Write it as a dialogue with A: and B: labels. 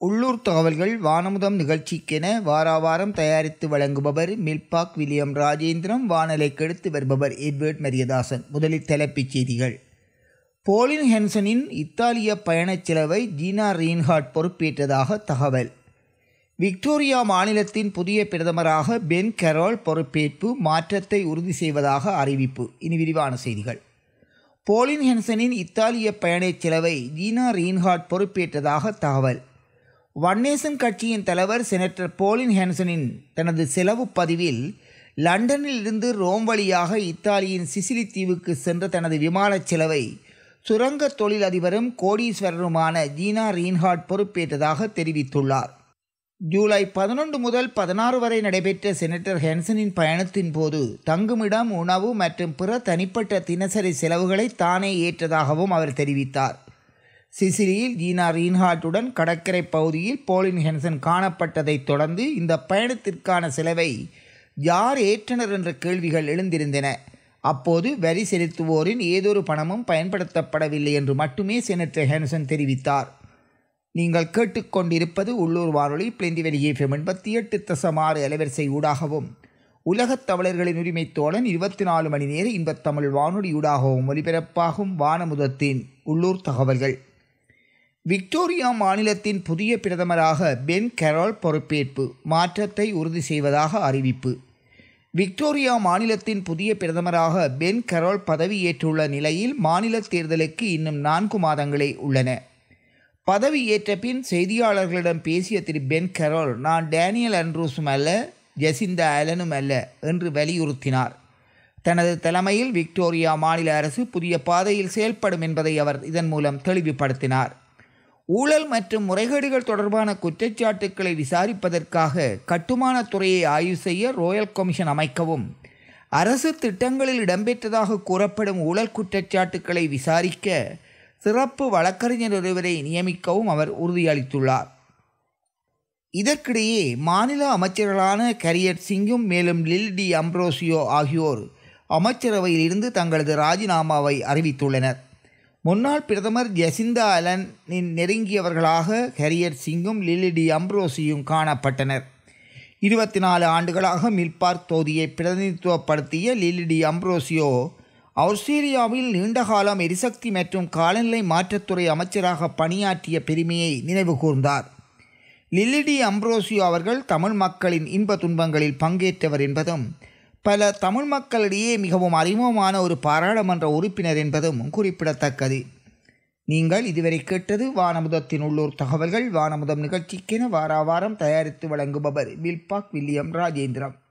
A: உள்ளூர் தகவல்கள் வானமுதம் நிகழ்ச்சிக்கென வாராவாரம் தயாரித்து வழங்குபவர் மில்பாக் வில்லியம் ராஜேந்திரம் வானலை கெடுத்து வருபவர் எட்வர்ட் மரியதாசன் முதலில் தலைப்புச் செய்திகள் போலின் ஹென்சனின் இத்தாலிய பயணச் செலவை ஜீனா ரீன்ஹார்ட் பொறுப்பேற்றதாக தகவல் விக்டோரியா மாநிலத்தின் புதிய பிரதமராக பென் கெரோல் பொறுப்பேற்பு மாற்றத்தை உறுதி செய்வதாக அறிவிப்பு இனி விரிவான செய்திகள் போலின் ஹென்சனின் இத்தாலிய பயணச் செலவை ஜீனா ரீன்ஹார்ட் பொறுப்பேற்றதாக தகவல் வன்னேசன் கட்சியின் தலைவர் செனட்டர் போலின் ஹென்சனின் தனது செலவு பதிவில் லண்டனில் இருந்து ரோம் வழியாக இத்தாலியின் சிசிலி தீவுக்கு சென்ற தனது விமானச் செலவை சுரங்க தொழிலதிபரும் கோடீஸ்வரருமான ஜீனா ரீன்ஹார்ட் பொறுப்பேற்றதாக தெரிவித்துள்ளார் ஜூலை பதினொன்று முதல் பதினாறு வரை நடைபெற்ற செனட்டர் ஹென்சனின் பயணத்தின் போது தங்குமிடம் உணவு மற்றும் பிற தனிப்பட்ட தினசரி செலவுகளை தானே ஏற்றதாகவும் அவர் தெரிவித்தார் சிசிலியில் ஜீனா ரீன்ஹார்ட்டுடன் கடற்கரை பகுதியில் போலின் ஹென்சன் காணப்பட்டதைத் தொடர்ந்து இந்த பயணத்திற்கான செலவை யார் ஏற்றனர் என்ற கேள்விகள் எழுந்திருந்தன அப்போது வரி செலுத்துவோரின் ஏதொரு பணமும் பயன்படுத்தப்படவில்லை என்று மட்டுமே செனட்டர் ஹென்சன் தெரிவித்தார் நீங்கள் கேட்டுக்கொண்டிருப்பது உள்ளூர் வானொலி பிளெந்தி வெளியே எண்பத்தி எட்டு தசமாறு அலைவரிசை ஊடாகவும் உலகத் தமிழர்களின் உரிமை தோழன் இருபத்தி நாலு மணி நேர இன்பத்தமிழ் வானொலி ஊடாகவும் ஒலிபரப்பாகும் வானமுதத்தின் உள்ளூர் தகவல்கள் விக்டோரியா மாநிலத்தின் புதிய பிரதமராக பென் கெரோல் பொறுப்பேற்பு மாற்றத்தை உறுதி செய்வதாக அறிவிப்பு விக்டோரியா மாநிலத்தின் புதிய பிரதமராக பென் கரோல் பதவியேற்றுள்ள நிலையில் மாநில தேர்தலுக்கு இன்னும் நான்கு மாதங்களே உள்ளன பதவியேற்ற பின் செய்தியாளர்களிடம் பேசிய திரு பென் கரோல் நான் டேனியல் அண்ட்ரூஸும் அல்ல ஜெசிந்தா ஆலனும் அல்ல என்று வலியுறுத்தினார் தனது தலைமையில் விக்டோரியா மாநில அரசு புதிய பாதையில் செயல்படும் என்பதை அவர் இதன் மூலம் தெளிவுபடுத்தினார் ஊழல் மற்றும் முறைகேடுகள் தொடர்பான குற்றச்சாட்டுக்களை விசாரிப்பதற்காக கட்டுமானத் துறையை ஆய்வு செய்ய ரோயல் கமிஷன் அமைக்கவும் அரசு திட்டங்களில் இடம்பெற்றதாக கூறப்படும் ஊழல் குற்றச்சாட்டுக்களை விசாரிக்க சிறப்பு வழக்கறிஞர் ஒருவரை நியமிக்கவும் அவர் உறுதியளித்துள்ளார் இதற்கிடையே மாநில அமைச்சர்களான கரியட் சிங்கும் மேலும் லில் டி அம்ப்ரோசியோ ஆகியோர் அமைச்சரவையில் இருந்து தங்களது ராஜினாமாவை அறிவித்துள்ளனர் முன்னாள் பிரதமர் ஜெசிந்தா அலனின் நெருங்கியவர்களாக ஹரியட் சிங்கும் லில்லி டி அம்ப்ரோசியும் காணப்பட்டனர் இருபத்தி நாலு ஆண்டுகளாக மில்பார்க் தொகுதியை பிரதிநிதித்துவப்படுத்திய லில்லி டி அம்ப்ரோசியோ ஆஸ்திரேலியாவில் நீண்டகாலம் எரிசக்தி மற்றும் காலநிலை மாற்றத்துறை அமைச்சராக பணியாற்றிய பெருமையை நினைவு கூர்ந்தார் லில்லிடி அம்ப்ரோசியோ அவர்கள் தமிழ் மக்களின் இன்ப துன்பங்களில் பங்கேற்றவர் என்பதும் பல தமிழ் மக்களிடையே மிகவும் அறிமுகமான ஒரு பாராளுமன்ற உறுப்பினர் என்பதும் குறிப்பிடத்தக்கது நீங்கள் இதுவரை கேட்டது வானமுதத்தின் உள்ளூர் தகவல்கள் வானமுதம் நிகழ்ச்சிக்கென வாராவாரம் தயாரித்து வழங்குபவர் பில்பாக் வில்லியம் ராஜேந்திரம்